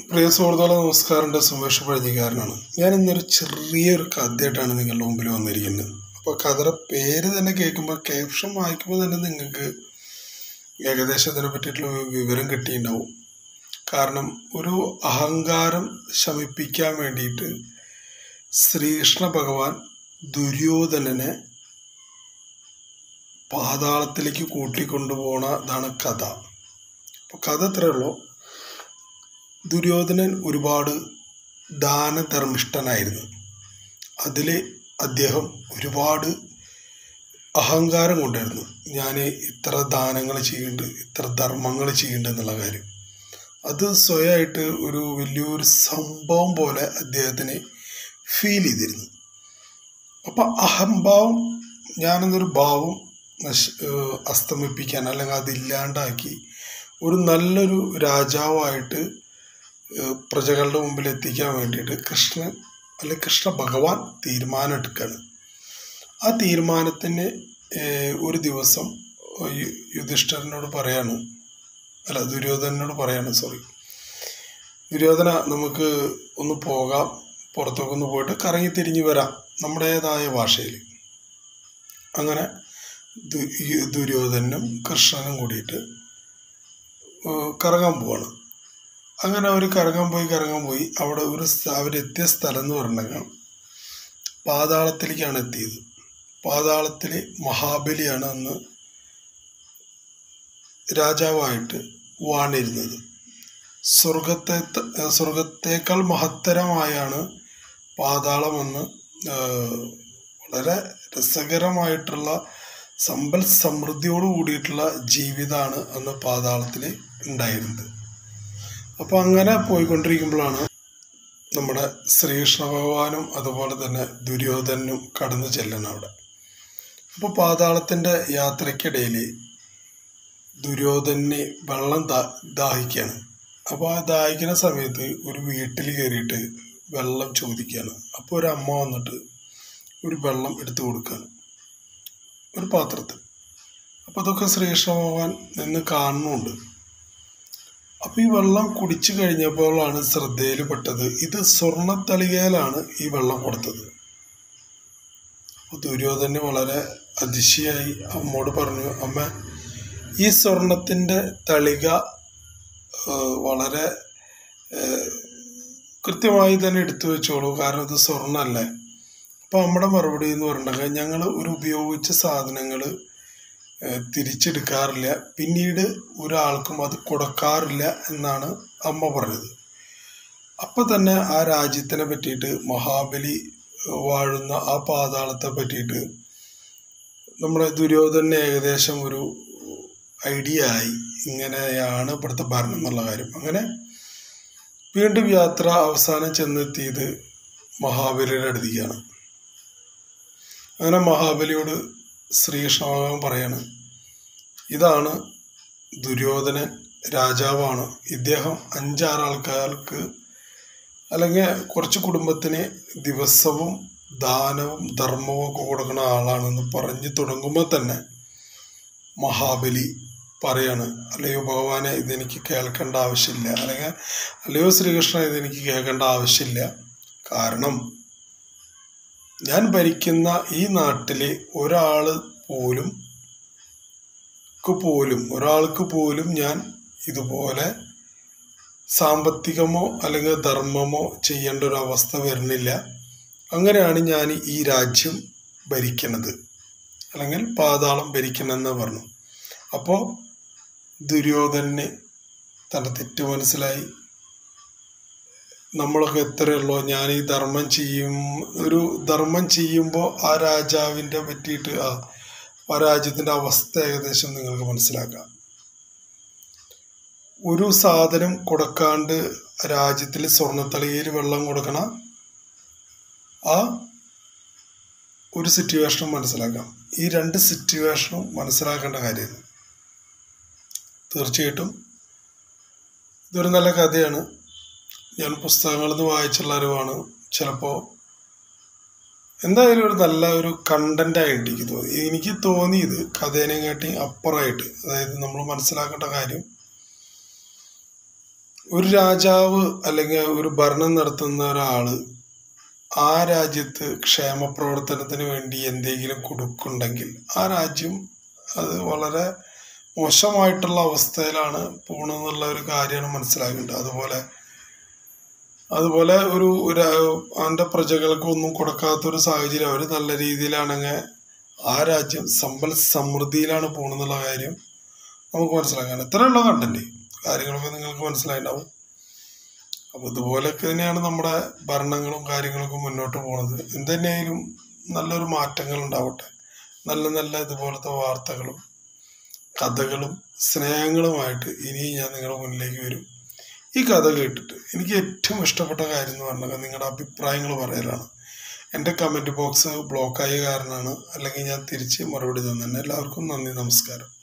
പ്രിയ സുഹൃത്തുക്കളെ നമസ്കാരം എൻ്റെ സുമേഷ് പഴഞ്ഞിക്കാരനാണ് ഞാൻ ഇന്നൊരു ചെറിയൊരു കഥയായിട്ടാണ് നിങ്ങളുടെ മുമ്പിൽ വന്നിരിക്കുന്നത് അപ്പോൾ കഥയുടെ പേര് തന്നെ കേൾക്കുമ്പോൾ ക്യാപ്ഷൻ വായിക്കുമ്പോൾ തന്നെ നിങ്ങൾക്ക് ഏകദേശം ഇതിനെ പറ്റിയിട്ടുള്ള വിവരം കിട്ടിയിട്ടുണ്ടാവും കാരണം ഒരു അഹങ്കാരം ശമിപ്പിക്കാൻ വേണ്ടിയിട്ട് ശ്രീകൃഷ്ണ ഭഗവാൻ ദുര്യോധനനെ പാതാളത്തിലേക്ക് കൂട്ടിക്കൊണ്ടുപോണതാണ് കഥ അപ്പോൾ കഥ ഇത്രയേ ഉള്ളൂ ദുര്യോധനൻ ഒരുപാട് ദാനധർമ്മിഷ്ഠനായിരുന്നു അതിൽ അദ്ദേഹം ഒരുപാട് അഹങ്കാരം കൊണ്ടായിരുന്നു ഞാൻ ഇത്ര ദാനങ്ങൾ ചെയ്യുന്നുണ്ട് ഇത്ര ധർമ്മങ്ങൾ ചെയ്യുന്നുണ്ട് എന്നുള്ള കാര്യം അത് സ്വയമായിട്ട് ഒരു വലിയൊരു സംഭവം പോലെ അദ്ദേഹത്തിന് ഫീൽ ചെയ്തിരുന്നു അപ്പം അഹംഭാവം ഞാനെന്നൊരു ഭാവം നശ് ഏഹ് അസ്തമിപ്പിക്കാൻ അല്ലെങ്കിൽ അതില്ലാണ്ടാക്കി ഒരു നല്ലൊരു രാജാവായിട്ട് ഏഹ് പ്രജകളുടെ മുമ്പിൽ എത്തിക്കാൻ വേണ്ടിയിട്ട് കൃഷ്ണൻ അല്ലെങ്കിൽ കൃഷ്ണ ഭഗവാൻ തീരുമാനം എടുക്കുകയാണ് ആ തീരുമാനത്തിന് ഏഹ് ഒരു ദിവസം യു- യുധിഷ്ഠിരനോട് പറയാണ് അല്ല ദുര്യോധനനോട് പറയാണ് സോറി ദുര്യോധന നമുക്ക് ഒന്ന് പോകാം പുറത്തൊക്കെ ഒന്ന് പോയിട്ട് കറങ്ങി തിരിഞ്ഞ് വരാം നമ്മുടേതായ ഭാഷയിൽ അങ്ങനെ ദു- ഈ ദുര്യോധനും കൃഷ്ണനും കൂടിയിട്ട് ഏഹ് കറങ്ങാൻ പോവാണ് അങ്ങനെ അവർ കറങ്ങാൻ പോയി കറങ്ങാൻ പോയി അവിടെ ഒരു സ്ഥ- അവരെത്തിയ സ്ഥലം എന്ന് പറഞ്ഞാൽ പാതാളത്തിലേക്കാണ് എത്തിയത് പാതാളത്തിൽ മഹാബലിയാണ് അന്ന് രാജാവായിട്ട് വാണിരുന്നത് സ്വർഗത്തെ സ്വർഗത്തേക്കാൾ മഹത്തരമായാണ് പാതാളമെന്ന് ആഹ്, വളരെ രസകരമായിട്ടുള്ള സമ്പൽ സമൃദ്ധിയോട് കൂടിയിട്ടുള്ള ജീവിതമാണ് അന്ന് പാതാളത്തിൽ ഉണ്ടായിരുന്നത് അപ്പോൾ അങ്ങനെ പോയിക്കൊണ്ടിരിക്കുമ്പോഴാണ് നമ്മുടെ ശ്രീകൃഷ്ണ ഭഗവാനും അതുപോലെ തന്നെ ദുര്യോധനും കടന്നു ചെല്ലണം അവിടെ അപ്പോൾ പാതാളത്തിൻ്റെ യാത്രയ്ക്കിടയിൽ ദുര്യോധനെ വെള്ളം ദാ ദാഹിക്കുകയാണ് അപ്പോൾ ആ ദാഹിക്കുന്ന സമയത്ത് ഒരു വീട്ടിൽ കയറിയിട്ട് വെള്ളം ചോദിക്കുകയാണ് അപ്പോൾ ഒരു അമ്മ വന്നിട്ട് ഒരു വെള്ളം എടുത്തു കൊടുക്കുകയാണ് ഒരു പാത്രത്തിൽ അപ്പോൾ അതൊക്കെ ശ്രീകൃഷ്ണ ഭഗവാൻ നിന്ന് കാണുന്നുണ്ട് അപ്പോൾ ഈ വെള്ളം കുടിച്ചു കഴിഞ്ഞപ്പോഴാണ് ശ്രദ്ധയിൽ പെട്ടത് ഇത് സ്വർണ്ണത്തളികയിലാണ് ഈ വെള്ളം കൊടുത്തത് അപ്പോൾ ദുര്യോധന വളരെ അതിശയായി അമ്മോട് പറഞ്ഞു അമ്മ ഈ സ്വർണത്തിൻ്റെ തളിക ആ, വളരെ ആ, കൃത്യമായി തന്നെ എടുത്തു വെച്ചോളൂ കാരണം ഇത് സ്വർണ്ണമല്ലേ അപ്പോൾ നമ്മുടെ മറുപടി എന്ന് പറഞ്ഞിട്ടുണ്ടെങ്കിൽ ഞങ്ങൾ ഒരു ഉപയോഗിച്ച സാധനങ്ങൾ തിരിച്ചെടുക്കാറില്ല പിന്നീട് ഒരാൾക്കും അത് കൊടുക്കാറില്ല എന്നാണ് അമ്മ പറഞ്ഞത് അപ്പം തന്നെ ആ രാജ്യത്തിനെ പറ്റിയിട്ട് മഹാബലി വാഴുന്ന ആ പാതാളത്തെ പറ്റിയിട്ട് നമ്മുടെ ദുര്യോധന ഏകദേശം ഒരു ഐഡിയ ആയി ഇങ്ങനെയാണ് ഇവിടുത്തെ ഭരണം എന്നുള്ള കാര്യം അങ്ങനെ വീണ്ടും യാത്ര അവസാനം ചെന്നെത്തിയത് മഹാബലിയുടെ അടുത്തേക്കാണ് അങ്ങനെ മഹാബലിയോട് ശ്രീകൃഷ്ണ ഭഗവാൻ പറയാണ് ഇതാണ് ദുര്യോധനൻ രാജാവാണ് ഇദ്ദേഹം അഞ്ചാറ് ആൾക്കാർക്ക് അല്ലെങ്കിൽ കുറച്ച് കുടുംബത്തിന് ദിവസവും ദാനവും ധർമ്മവും ഒക്കെ കൊടുക്കുന്ന ആളാണെന്ന് പറഞ്ഞു തുടങ്ങുമ്പോൾ തന്നെ മഹാബലി പറയാണ് അല്ലയോ ഭഗവാനെ ഇതെനിക്ക് കേൾക്കേണ്ട ആവശ്യമില്ല അല്ലെങ്കിൽ അല്ലയോ ശ്രീകൃഷ്ണ ഇതെനിക്ക് കേൾക്കേണ്ട ആവശ്യമില്ല കാരണം ഞാൻ ഭരിക്കുന്ന ഈ നാട്ടിലെ ഒരാൾ പോലും ക്ക് പോലും ഒരാൾക്ക് പോലും ഞാൻ ഇതുപോലെ സാമ്പത്തികമോ അല്ലെങ്കിൽ ധർമ്മമോ ചെയ്യേണ്ട ഒരു അവസ്ഥ വരുന്നില്ല അങ്ങനെയാണ് ഞാൻ ഈ രാജ്യം ഭരിക്കുന്നത് അല്ലെങ്കിൽ പാതാളം ഭരിക്കണമെന്ന് പറഞ്ഞു അപ്പോൾ ദുര്യോധനന് തൻ്റെ തെറ്റ് മനസ്സിലായി നമ്മളൊക്കെ എത്രയുള്ളൂ ഞാൻ ഈ ധർമ്മം ചെയ്യും ഒരു ധർമ്മം ചെയ്യുമ്പോൾ ആ രാജാവിൻ്റെ പറ്റിയിട്ട് ആ ആ രാജ്യത്തിൻ്റെ അവസ്ഥ ഏകദേശം നിങ്ങൾക്ക് മനസ്സിലാക്കാം ഒരു സാധനം കൊടുക്കാണ്ട് രാജ്യത്തിൽ സ്വർണ്ണത്തളികയിൽ വെള്ളം കൊടുക്കണ ആ ഒരു സിറ്റുവേഷനും മനസ്സിലാക്കാം ഈ രണ്ട് സിറ്റുവേഷനും മനസ്സിലാക്കേണ്ട കാര്യമാണ് തീർച്ചയായിട്ടും ഇതൊരു നല്ല കഥയാണ് ഞാൻ പുസ്തകങ്ങളിൽ നിന്ന് വായിച്ചുള്ള അറിവാണ് ചിലപ്പോൾ എന്തായാലും ഒരു നല്ല ഒരു കണ്ടന്റ് ആയിട്ട് എനിക്ക് തോന്നി എനിക്ക് തോന്നിയത് കഥേനെക്കാട്ടി അപ്പുറമായിട്ട് അതായത് നമ്മൾ മനസ്സിലാക്കേണ്ട കാര്യം ഒരു രാജാവ് അല്ലെങ്കിൽ ഒരു ഭരണം നടത്തുന്ന ഒരാള് ആ രാജ്യത്ത് ക്ഷേമ പ്രവർത്തനത്തിന് വേണ്ടി എന്തെങ്കിലും കൊടുക്കുന്നുണ്ടെങ്കിൽ ആ രാജ്യം അത് വളരെ മോശമായിട്ടുള്ള അവസ്ഥയിലാണ് പോണെന്നുള്ള ഒരു കാര്യമാണ് മനസ്സിലാക്കേണ്ടത് അതുപോലെ അതുപോലെ ഒരു ഒരു അവൻ്റെ പ്രജകൾക്ക് ഒന്നും കൊടുക്കാത്ത ഒരു സാഹചര്യം അവർ നല്ല രീതിയിലാണെങ്കിൽ ആ രാജ്യം സമ്പൽ സമൃദ്ധിയിലാണ് പോണെന്നുള്ള കാര്യം നമുക്ക് മനസ്സിലാക്കാൻ ഇത്രയുള്ള കണ്ടന്റ് കാര്യങ്ങളൊക്കെ നിങ്ങൾക്ക് മനസ്സിലായിട്ടുണ്ടാവും അപ്പോൾ ഇതുപോലെയൊക്കെ തന്നെയാണ് നമ്മുടെ ഭരണങ്ങളും കാര്യങ്ങളൊക്കെ മുന്നോട്ട് പോണത് എന്തുതന്നെയായാലും നല്ലൊരു മാറ്റങ്ങൾ ഉണ്ടാവട്ടെ നല്ല നല്ല ഇതുപോലത്തെ വാർത്തകളും കഥകളും സ്നേഹങ്ങളുമായിട്ട് ഇനിയും ഞാൻ നിങ്ങളുടെ മുന്നിലേക്ക് വരും ഈ കഥ കേട്ടിട്ട് എനിക്ക് ഏറ്റവും ഇഷ്ടപ്പെട്ട കാര്യം എന്ന് പറഞ്ഞാൽ നിങ്ങളുടെ അഭിപ്രായങ്ങൾ പറയലാണ് എൻ്റെ കമൻറ്റ് ബോക്സ് ബ്ലോക്കായ കാരണമാണ് അല്ലെങ്കിൽ ഞാൻ തിരിച്ച് മറുപടി തന്നെ എല്ലാവർക്കും നന്ദി നമസ്കാരം